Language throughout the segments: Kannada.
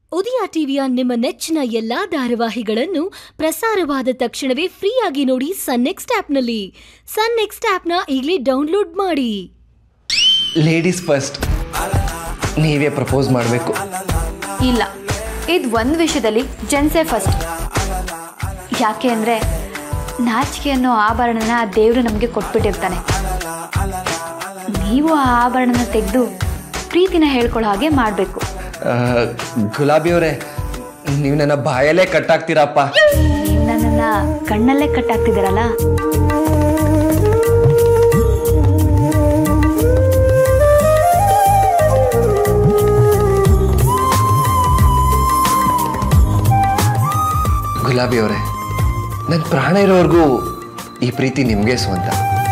ಉದಯ ಟಿವಿಯ ನಿಮ್ಮ ನೆಚ್ಚಿನ ಎಲ್ಲಾ ಧಾರಾವಾಹಿಗಳನ್ನು ಪ್ರಸಾರವಾದ ತಕ್ಷಣವೇ ಫ್ರೀಯಾಗಿ ನೋಡಿ ಸನ್ ನೆಕ್ಸ್ಟ್ ಆಪ್ನಲ್ಲಿ ಸನ್ ನೆಕ್ಸ್ಟ್ ಆಪ್ನ ಈಗಲೇ ಡೌನ್ಲೋಡ್ ಮಾಡಿ ಲೇಡೀಸ್ ಫಸ್ಟ್ ನೀವೇ ಪ್ರಪೋಸ್ ಮಾಡಬೇಕು ಇಲ್ಲ ಇದು ಒಂದು ವಿಷಯದಲ್ಲಿ ಜೆಂಟ್ಸೇ ಫಸ್ಟ್ ಯಾಕೆ ಅಂದರೆ ನಾಚಿಕೆ ಅನ್ನೋ ಆಭರಣನ ಆ ದೇವರು ನಮಗೆ ಕೊಟ್ಬಿಟ್ಟಿರ್ತಾನೆ ನೀವು ಆ ಆಭರಣನ ತೆಗೆದು ಪ್ರೀತಿನ ಹೇಳ್ಕೊಳ್ಳೋ ಹಾಗೆ ಮಾಡಬೇಕು ಗುಲಾಬಿ ಅವರೇ ನೀವು ನನ್ನ ಬಾಯಲ್ಲೇ ಕಟ್ಟಾಗ್ತೀರಪ್ಪ ನೀವು ನನ್ನನ್ನು ಕಣ್ಣಲ್ಲೇ ಕಟ್ಟಾಗ್ತಿದ್ದೀರಲ್ಲ ಗುಲಾಬಿ ಅವರೇ ನನ್ನ ಪ್ರಾಣ ಇರೋವರೆಗೂ ಈ ಪ್ರೀತಿ ನಿಮಗೆ ಸ್ವಂತ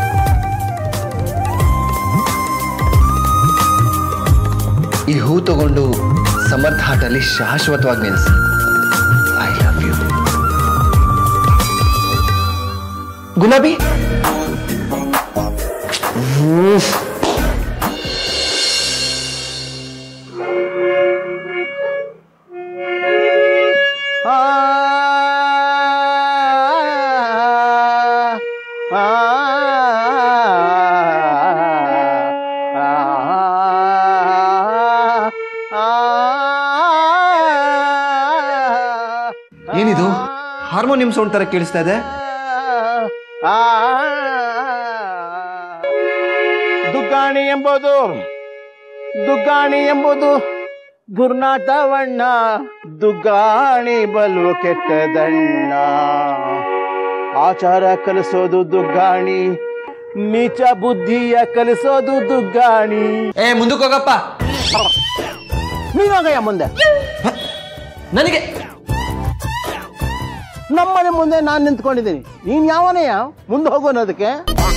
ಈ ಹೂ ತಗೊಂಡು ಸಮರ್ಥ ಹಾಟಲ್ಲಿ ಶಾಶ್ವತವಾಗಿ ನೆಲೆಸಿ ಐ ಲವ್ ಯು ಗುಲಾಬಿ ಊಫ್. ಏನಿದು ಹಾರ್ಮೋನಿಯಂ ಸೌಂಡ್ ತರ ಕೇಳಿಸ್ತಾ ಇದೆ ದುಗ್ಗಾಣಿ ಎಂಬುದು ದುಗ್ಗಾಣಿ ಎಂಬುದು ದುರ್ನಾಥವಣ್ಣ ದುಗ್ಗಾಣಿ ಬಲು ಕೆಟ್ಟದಣ್ಣ ಆಚಾರ ಕಲಿಸೋದು ದುಗ್ಗಾಣಿ ನೀಚ ಬುದ್ಧಿಯ ಕಲಿಸೋದು ದುಗ್ಗಾಣಿ ಏ ಮುಂದಕ್ಕೆ ಹೋಗಪ್ಪ ನೀನೋಗಯ್ಯ ಮುಂದೆ ನನಗೆ ನಮ್ಮನೆ ಮುಂದೆ ನಾನು ನಿಂತ್ಕೊಂಡಿದ್ದೀನಿ ನೀನ್ ಯಾವನಯ್ಯ ಮುಂದೆ ಹೋಗು ಅನ್ನೋದಕ್ಕೆ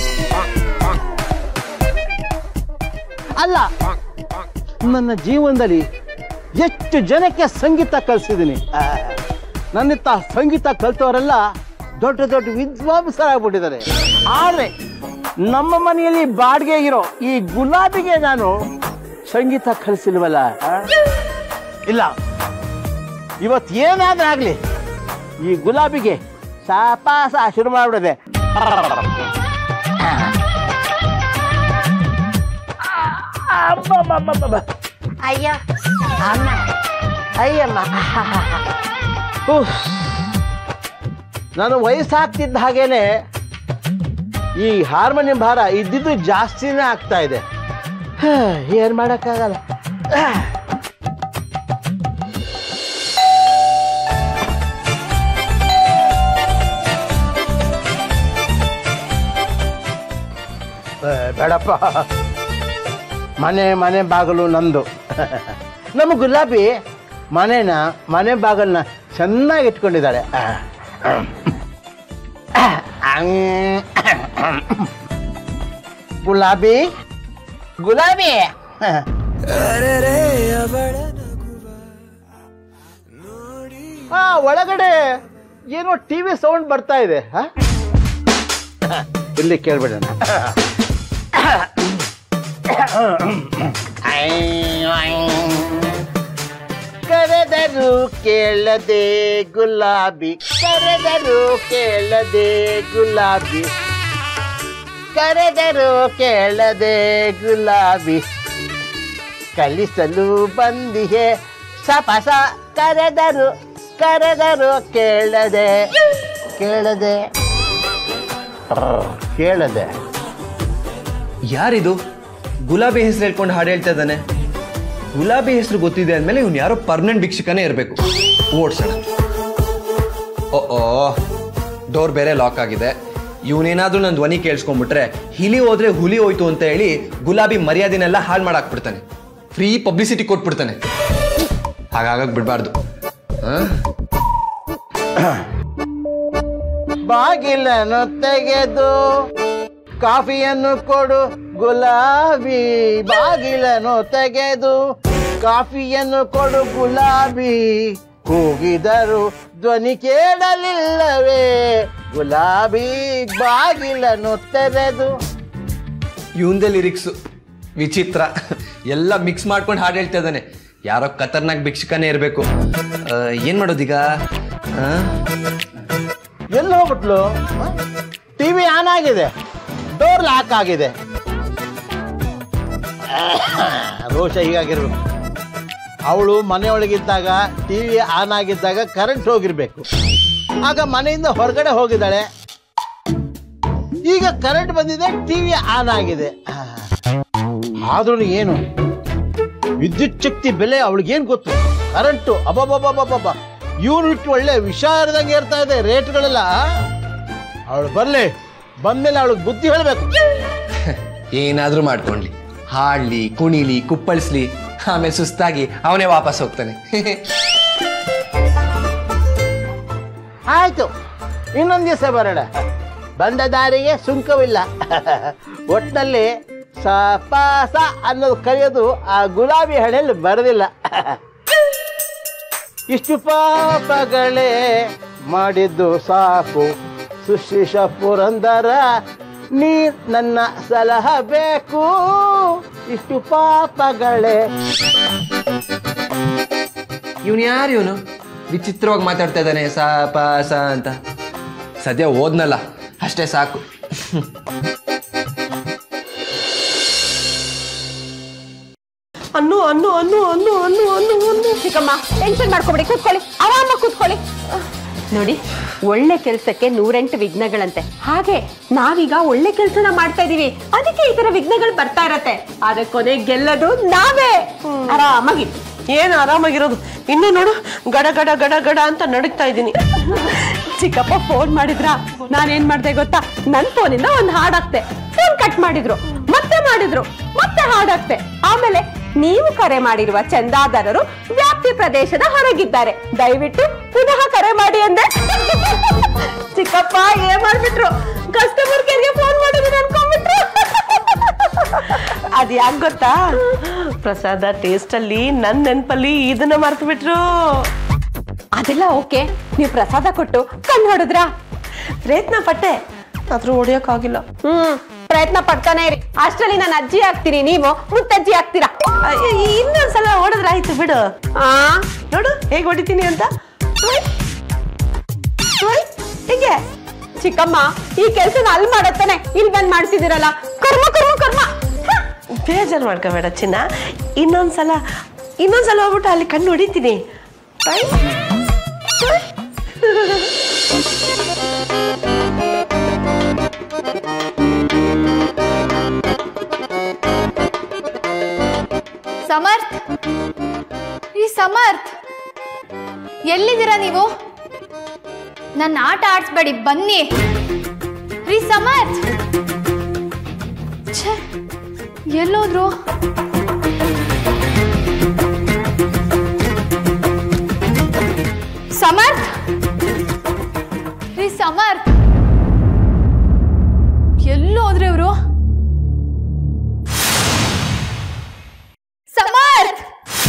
ಅಲ್ಲ ನನ್ನ ಜೀವನದಲ್ಲಿ ಎಷ್ಟು ಜನಕ್ಕೆ ಸಂಗೀತ ಕಲಿಸಿದ್ದೀನಿ ನನ್ನಿತ್ತ ಸಂಗೀತ ಕಲ್ತವರೆಲ್ಲ ದೊಡ್ಡ ದೊಡ್ಡ ವಿದ್ವಾಂಸರಾಗ್ಬಿಟ್ಟಿದ್ದಾರೆ ಆದ್ರೆ ನಮ್ಮ ಮನೆಯಲ್ಲಿ ಬಾಡಿಗೆ ಇರೋ ಈ ಗುಲಾಬಿಗೆ ನಾನು ಸಂಗೀತ ಕಲಿಸಿಲ್ವಲ್ಲ ಆ? ಇಲ್ಲ ಇವತ್ತು ಏನಾದ್ರೂ ಆಗ್ಲಿ ಈ ಗುಲಾಬಿಗೆ ಸಾಪಾಸ ಶುರು ಮಾಡ್ಬಿಡಿದೆ ಅಯ್ಯ ಅಮ್ಮ ಅಯ್ಯಮ್ಮ ಉಫ್. ನಾನು ವಯಸ್ಸಾಗ್ತಿದ್ದ ಹಾಗೇನೆ ಈ ಹಾರ್ಮೋನಿಯಂ ಭಾರ ಇದ್ದಿದ್ದು ಜಾಸ್ತಿನೇ ಆಗ್ತಾ ಇದೆ ಹ, ಏನ್ ಮಾಡಕ್ಕಾಗಲ್ಲ ಏ, ಬೇಡಪ್ಪ ಮನೆ ಮನೆ ಬಾಗಿಲು ನಂದು ನಮ್ಮ ಗುಲಾಬಿ ಮನೆನ ಮನೆ ಬಾಗಿಲನ್ನ ಚೆನ್ನಾಗಿ ಇಟ್ಕೊಂಡಿದ್ದಾಳೆ ಗುಲಾಬಿ ಗುಲಾಬಿ ಆ ಒಳಗಡೆ ಏನೋ ಟಿವಿ ಸೌಂಡ್ ಬರ್ತಾ ಇದೆ ಹ? ಇಲ್ಲಿ ಕೇಳ್ಬಿಡೋಣ ಕರೆದರು ಕೇಳದೆ ಗುಲಾಬಿ ಕರೆದರು ಕೇಳದೆ ಗುಲಾಬಿ ಕರೆದರು ಕೇಳದೆ ಗುಲಾಬಿ ಕಲಿಸಲು ಬಂದಿಹೆ ಸಪಸ ಕರೆದರು ಕರೆದರು ಕೇಳದೆ ಕೇಳದೆ ಕೇಳದೆ ಯಾರಿದು ಗುಲಾಬಿ ಹೆಸರು ಹೇಳ್ಕೊಂಡು ಹಾಡು ಹೇಳ್ತಾ ಇದ್ದಾನೆ ಗುಲಾಬಿ ಹೆಸರು ಗೊತ್ತಿದೆ ಅಂದಮೇಲೆ ಇವ್ನು ಯಾರೋ ಪರ್ಮನೆಂಟ್ ಭಿಕ್ಷಕನೇ ಇರಬೇಕು ಓಡ್ಸೋಣ ಓ ಓ ಡೋರ್ ಬೇರೆ ಲಾಕ್ ಆಗಿದೆ ಇವನೇನಾದ್ರೂ ನನ್ನ ಧ್ವನಿ ಕೇಳಿಸ್ಕೊಂಡ್ಬಿಟ್ರೆ ಹಿಲಿ ಹೋದ್ರೆ ಹುಲಿ ಹೋಯ್ತು ಅಂತ ಹೇಳಿ ಗುಲಾಬಿ ಮರ್ಯಾದೆನೆಲ್ಲ ಹಾಳು ಮಾಡಾಕ್ಬಿಡ್ತಾನೆ ಫ್ರೀ ಪಬ್ಲಿಸಿಟಿ ಕೊಟ್ಬಿಡ್ತಾನೆ ಹಾಗಾಗಕ್ ಬಿಡಬಾರ್ದು ಬಾಗಿಲನ್ನು ತೆಗೆದು ಕಾಫಿಯನ್ನು ಕೊಡು ಗುಲಾಬಿ ಬಾಗಿಲನ್ನು ತೆಗೆದು ಕಾಫಿಯನ್ನು ಕೊಡು ಗುಲಾಬಿ ಕೂಗಿದರು ಧ್ವನಿ ಕೇಳಲಿಲ್ಲವೇ ಗುಲಾಬಿ ಬಾಗಿಲನ್ನು ತೆರೆದು ಇವಂದೇ ಲಿರಿಕ್ಸು ವಿಚಿತ್ರ ಎಲ್ಲ ಮಿಕ್ಸ್ ಮಾಡ್ಕೊಂಡು ಹಾಡು ಹೇಳ್ತಾ ಇದ್ದಾನೆ ಯಾರೋ ಖತರ್ನಾಕ್ ಭಿಕ್ಷುಕನೇ ಇರಬೇಕು ಏನು ಮಾಡೋದೀಗ ಆ? ಎಲ್ಲಿ ಹೋಗ್ಬಿಟ್ಲು ಟಿವಿ ಆನ್ ಆಗಿದೆ ಡೋರ್ ಲಾಕ್ ಆಗಿದೆ ರೋಷ ಹೀಗಾಗಿರ್ಬೇಕು ಅವಳು ಮನೆಯೊಳಗಿದ್ದಾಗ ಟಿವಿ ಆನ್ ಆಗಿದ್ದಾಗ ಕರೆಂಟ್ ಹೋಗಿರ್ಬೇಕು ಆಗ ಮನೆಯಿಂದ ಹೊರಗಡೆ ಹೋಗಿದ್ದಾಳೆ ಈಗ ಕರೆಂಟ್ ಬಂದಿದೆ ಟಿವಿ ಆನ್ ಆಗಿದೆ ಆದ್ರೂ ಏನು ವಿದ್ಯುತ್ ಶಕ್ತಿ ಬೆಲೆ ಅವಳಿಗೇನು ಗೊತ್ತು ಕರೆಂಟು ಅಬ್ಬಬ್ಬಬ್ಬಬ್ಬಬ್ಬ ಯೂನಿಟ್ ಒಳ್ಳೆ ವಿಷ ಇರ್ದಂಗೆ ಇರ್ತಾ ಇದೆ ರೇಟ್ಗಳೆಲ್ಲ ಅವಳು ಬರಲಿ ಬಂದ್ಮೇಲೆ ಅವಳಿಗೆ ಬುದ್ಧಿ ಹೇಳಬೇಕು ಏನಾದ್ರೂ ಮಾಡ್ಕೊಂಡ್ಲಿ ಹಾಡ್ಲಿ ಕುಣಿಲಿ ಕುಪ್ಪಳಿಸ್ಲಿ ಆಮೇಲೆ ಸುಸ್ತಾಗಿ ಅವನೇ ವಾಪಸ್ ಹೋಗ್ತಾನೆ ಆಯ್ತು ಇನ್ನೊಂದು ದಿವಸ ಬರೋಣ ಬಂದ ದಾರಿಗೆ ಸುಂಕವಿಲ್ಲ ಒಟ್ಟಿನಲ್ಲಿ ಸ ಪ ಸ ಅನ್ನೋದು ಕರೆಯೋದು ಆ ಗುಲಾಬಿ ಹಣೆಯಲ್ಲಿ ಬರೋದಿಲ್ಲ ಇಷ್ಟು ಪಾಪಗಳೇ ಮಾಡಿದ್ದು ಸಾಕು ಸುಶಿಷ ಪುರಂದರ ನೀ ನನ್ನ ಸಲಹ ಬೇಕು ಇಷ್ಟು ಪಾಪಗಳೇ ಇವನು ಯಾರು ಇವನು ವಿಚಿತ್ರವಾಗಿ ಮಾತಾಡ್ತಾ ಇದ್ದಾನೆ ಸಾ ಪ ಸ ಅಂತ ಸದ್ಯ ಓದ್ನಲ್ಲ ಅಷ್ಟೇ ಸಾಕು ಅನ್ನು ಅನ್ನು ಅನ್ನು ಅನ್ನು ಅನ್ನು ಅನ್ನು ಅನ್ನು ಚಿಕ್ಕಮ್ಮ ಟೆನ್ಷನ್ ಮಾಡ್ಕೊಬೇಡಿ ಕೂತ್ಕೊಳ್ಳಿ ಆರಾಮಾಗಿ ಕೂತ್ಕೊಳ್ಳಿ ನೋಡಿ ಒಳ್ಳೆ ಕೆಲಸಕ್ಕೆ ನೂರೆಂಟು ವಿಘ್ನಗಳಂತೆ ಹಾಗೆ ನಾವೀಗ ಒಳ್ಳೆ ಕೆಲಸನ ಮಾಡ್ತಾ ಇದೀವಿ ಅದಕ್ಕೆ ಈ ತರ ವಿಘ್ನಗಳು ಬರ್ತಾ ಇರತ್ತೆ ಆದ್ರೆ ಕೊನೆ ಗೆಲ್ಲೋದು ನಾವೇ ಆರಾಮಾಗಿ ಏನು ಆರಾಮಾಗಿರೋದು ಇನ್ನು ನೋಡು ಗಡ ಗಡ ಗಡ ಗಡ ಅಂತ ನಡುಗ್ತಾ ಇದ್ದೀನಿ ಚಿಕ್ಕಪ್ಪ ಫೋನ್ ಮಾಡಿದ್ರ ನಾನೇನ್ ಮಾಡ್ದೆ ಗೊತ್ತಾ ನನ್ ಫೋನಿಂದ ಒಂದ್ ಹಾಡಾಕ್ತೆ ಫೋನ್ ಕಟ್ ಮಾಡಿದ್ರು ಮತ್ತೆ ಮಾಡಿದ್ರು ಮತ್ತೆ ಹಾಡಾಕ್ತೆ ಆಮೇಲೆ ನೀವು ಕರೆ ಮಾಡಿರುವ ಚಂದಾದಾರರು ವ್ಯಾಪ್ತಿ ಪ್ರದೇಶದ ಹೊರಗಿದ್ದಾರೆ ದಯವಿಟ್ಟು ಪುನಃ ಕರೆ ಮಾಡಿ ಅಂದೆ ಚಿಕ್ಕಪ್ಪ ಏನ್ ಮಾಡ್ಬಿಟ್ರು ಕಸ್ಟಮರ್ ಕೇರ್ಗೆ ಫೋನ್ ಮಾಡಿದ್ರು ಅನ್ಕೊಂಡ್ಬಿಟ್ರು ಅದ್ ಯಾಕೆ ಗೊತ್ತಾ ಪ್ರಸಾದ ಟೇಸ್ಟ್ ಅಲ್ಲಿ ನನ್ ನೆನ್ಪಲ್ಲಿ ಇದನ್ನ ಮರ್ತು ಬಿಟ್ರು ಅದೆಲ್ಲ ಓಕೆ ನೀವು ಪ್ರಸಾದ ಕೊಟ್ಟು ಕಣ್ ಹೊಡೆದ್ರಾ ಪ್ರಯತ್ನ ಪಟ್ಟೆ ಆದ್ರೂ ಹೊಡಿಯೋಕ್ಕಾಗಿಲ್ಲ ಹ್ಮ್ ಪ್ರಯತ್ನ ಪಡ್ತಾನೆ ಇರಿ ಅಷ್ಟರಲ್ಲಿ ನಾನು ಅಜ್ಜಿ ಆಗ್ತೀನಿ ನೀವು ಮುತ್ತಜ್ಜಿ ಆಗ್ತೀರಾ ಅಯ್ಯ, ಇನ್ನೊಂದ್ಸಲ ಹೊಡೆದ್ರಾಯ್ತು ಬಿಡು ಆ ನೋಡು ಹೇಗೆ ಹೊಡಿತೀನಿ ಅಂತ ಓಯ್. ಓಯ್, ಹೀಗೆ ಚಿಕ್ಕಮ್ಮ ಈ ಕೆಲ್ಸನ ಅಲ್ಲಿ ಮಾಡತ್ತಾನೆ ಇಲ್ಲಿ ಬಂದ್ ಮಾಡ್ತಿದ್ದೀರಲ್ಲ ಕರ್ಮ ಕರ್ಮ ಕರ್ಮ ಹ. ಬೇಜಾರು ಮಾಡ್ಕೋಬೇಡ ಚಿನ್ನ ಇನ್ನೊಂದ್ಸಲ ಇನ್ನೊಂದ್ಸಲ ಹೋಗ್ಬಿಟ್ಟು ಅಲ್ಲಿ ಕಣ್ಣು ಹೊಡಿತೀನಿ ಓಯ್. ಓಯ್. ಸಮರ್ಥ್ ಈ ಸಮರ್ಥ್ ಎಲ್ಲಿದ್ದೀರಾ ನೀವು ನನ್ನ ಆಟ ಆಡಿಸ್ಬೇಡಿ ಬನ್ನಿ ರೀ ಸಮರ್ಥ್ ಛೇ ಎಲ್ಲೋದ್ರು ಸಮರ್ಥ್ ರೀ ಸಮರ್ಥ್ ಎಲ್ಲೋದ್ರು ಇವರು ಸಮರ್ಥ್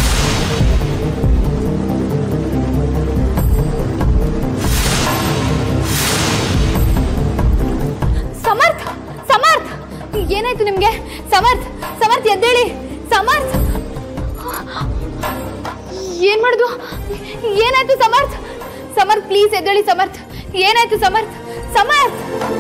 ಸಮರ್ಥ್ ಸಮರ್ಥ್ ಏನಾಯ್ತು ನಿಮ್ಗೆ ಸಮರ್ಥ್ ಸಮರ್ಥ್ ಎದ್ದೇಳಿ ಸಮರ್ಥ್ ಏನ್ ಮಾಡುದು ಏನಾಯ್ತು ಸಮರ್ಥ್ ಸಮರ್ಥ್ ಪ್ಲೀಸ್ ಎದ್ದೇಳಿ ಸಮರ್ಥ್ ಏನಾಯ್ತು Samarth Samarth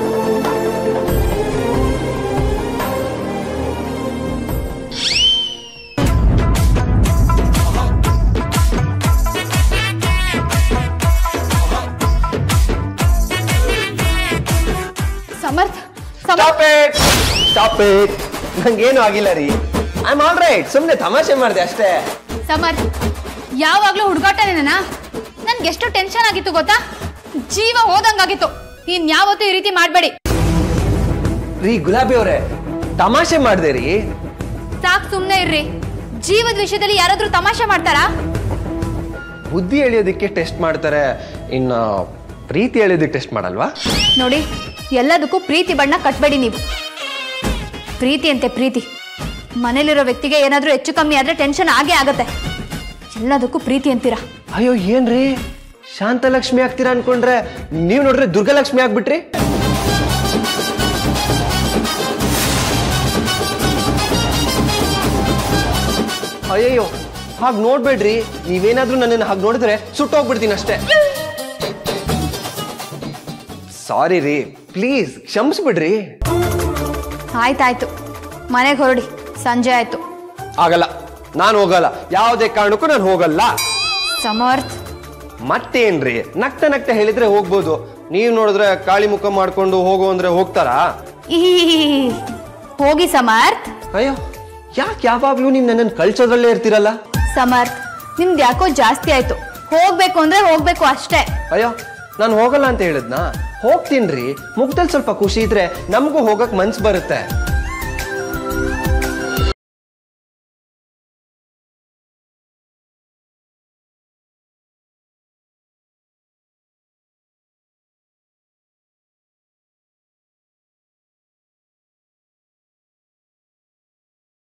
Samarth Samarth stop it stop it ನಂಗೇನು ಆಗಿಲ್ಲ ರೀ ಐ ಆಮ್ ಆಲ್ ರೈಟ್ ಸುಮ್ಮನೆ ತಮಾಷೆ ಮಾಡಿದೆ ಅಷ್ಟೇ ಸಮರ್ಥ್ ಯಾವಾಗ್ಲೂ ಹುಡುಗಾಟನೇನ ನನ್ಗೆ ಎಷ್ಟು ಟೆನ್ಷನ್ ಆಗಿತ್ತು ಗೊತ್ತಾ ಜೀವ ಹೋದಂಗಾಗಿತ್ತು ಇನ್ ಯಾವತ್ತೂ ಈ ರೀತಿ ಮಾಡಬೇಡಿ ರೀ ಗುಲಾಬಿ ಅವರೇ ತಮಾಷೆ ಮಾಡಿದೆ ರೀ ಸಾಕ್ ಸುಮ್ನೆ ಇರ್ರಿ ಜೀವದ ವಿಷಯದಲ್ಲಿ ಯಾರಾದ್ರೂ ತಮಾಷೆ ಮಾಡ್ತಾರಾ ಬುದ್ಧಿ ಎಳೆಯೋದಕ್ಕೆ ಟೆಸ್ಟ್ ಮಾಡ್ತಾರೆ ಇನ್ನು ಪ್ರೀತಿ ಎಳೆಯೋದಕ್ಕೆ ಟೆಸ್ಟ್ ಮಾಡಲ್ವಾ ನೋಡಿ ಎಲ್ಲದಕ್ಕೂ ಪ್ರೀತಿ ಬಣ್ಣ ಕಟ್ಬೇಡಿ ನೀವು ಪ್ರೀತಿ ಅಂತೆ ಪ್ರೀತಿ ಮನೇಲಿರೋ ವ್ಯಕ್ತಿಗೆ ಏನಾದ್ರೂ ಹೆಚ್ಚು ಕಮ್ಮಿ ಆದ್ರೆ ಟೆನ್ಷನ್ ಆಗೇ ಆಗತ್ತೆ ಎಲ್ಲದಕ್ಕೂ ಪ್ರೀತಿ ಅಂತೀರಾ ಅಯ್ಯೋ ಏನ್ರಿ ಶಾಂತಲಕ್ಷ್ಮಿ ಆಗ್ತೀರಾ ಅನ್ಕೊಂಡ್ರೆ ನೀವು ನೋಡ್ರೆ ದುರ್ಗಲಕ್ಷ್ಮಿ ಆಗ್ಬಿಟ್ರಿ ಅಯ್ಯಯ್ಯೋ ಹಾಗೆ ನೋಡ್ಬೇಡ್ರಿ ನೀವೇನಾದ್ರೂ ನನ್ನನ್ನು ಹಾಗೆ ನೋಡಿದ್ರೆ ಸುಟ್ಟೋಗ್ಬಿಡ್ತೀನಿ ಅಷ್ಟೇ ಸಾರಿ ರೀ ಪ್ಲೀಸ್ ಕ್ಷಮಿಸ್ಬಿಡ್ರಿ ಆಯ್ತಾಯ್ತು ಮನೆಗೆ ಹೊರಡಿ ಸಂಜೆ ಆಯ್ತು ಆಗಲ್ಲ ನಾನು ಹೋಗಲ್ಲ ಯಾವುದೇ ಕಾರಣಕ್ಕೂ ನಾನು ಹೋಗಲ್ಲ ಸಮರ್ಥ್ ಮತ್ತೇನ್ರಿ ನಗ್ತ ನಗ್ತ ಹೇಳಿದ್ರೆ ಹೋಗ್ಬೋದು ನೀವ್ ನೋಡಿದ್ರೆ ಕಾಳಿ ಮುಖ ಮಾಡ್ಕೊಂಡು ಹೋಗು ಅಂದ್ರೆ ಹೋಗ್ತಾರಾ ಈ ಹೋಗಿ ಸಮರ್ಥ್ ಅಯ್ಯೋ ಯಾಕೆ ಯಾವಾಗ್ಲೂ ನೀವ್ ನನ್ನನ್ನು ಕಳ್ಸೋದ್ರಲ್ಲೇ ಇರ್ತೀರಲ್ಲ ಸಮರ್ಥ್ ನಿಮ್ದು ಯಾಕೋ ಜಾಸ್ತಿ ಆಯ್ತು ಹೋಗ್ಬೇಕು ಅಂದ್ರೆ ಹೋಗ್ಬೇಕು ಅಷ್ಟೇ ಅಯ್ಯೋ ನಾನು ಹೋಗಲ್ಲ ಅಂತ ಹೇಳಿದ್ನಾ ಹೋಗ್ತೀನ್ರಿ ಮುಖದಲ್ಲಿ ಸ್ವಲ್ಪ ಖುಷಿ ಇದ್ರೆ ನಮಗೂ ಹೋಗಕ್ ಮನ್ಸ್ ಬರುತ್ತೆ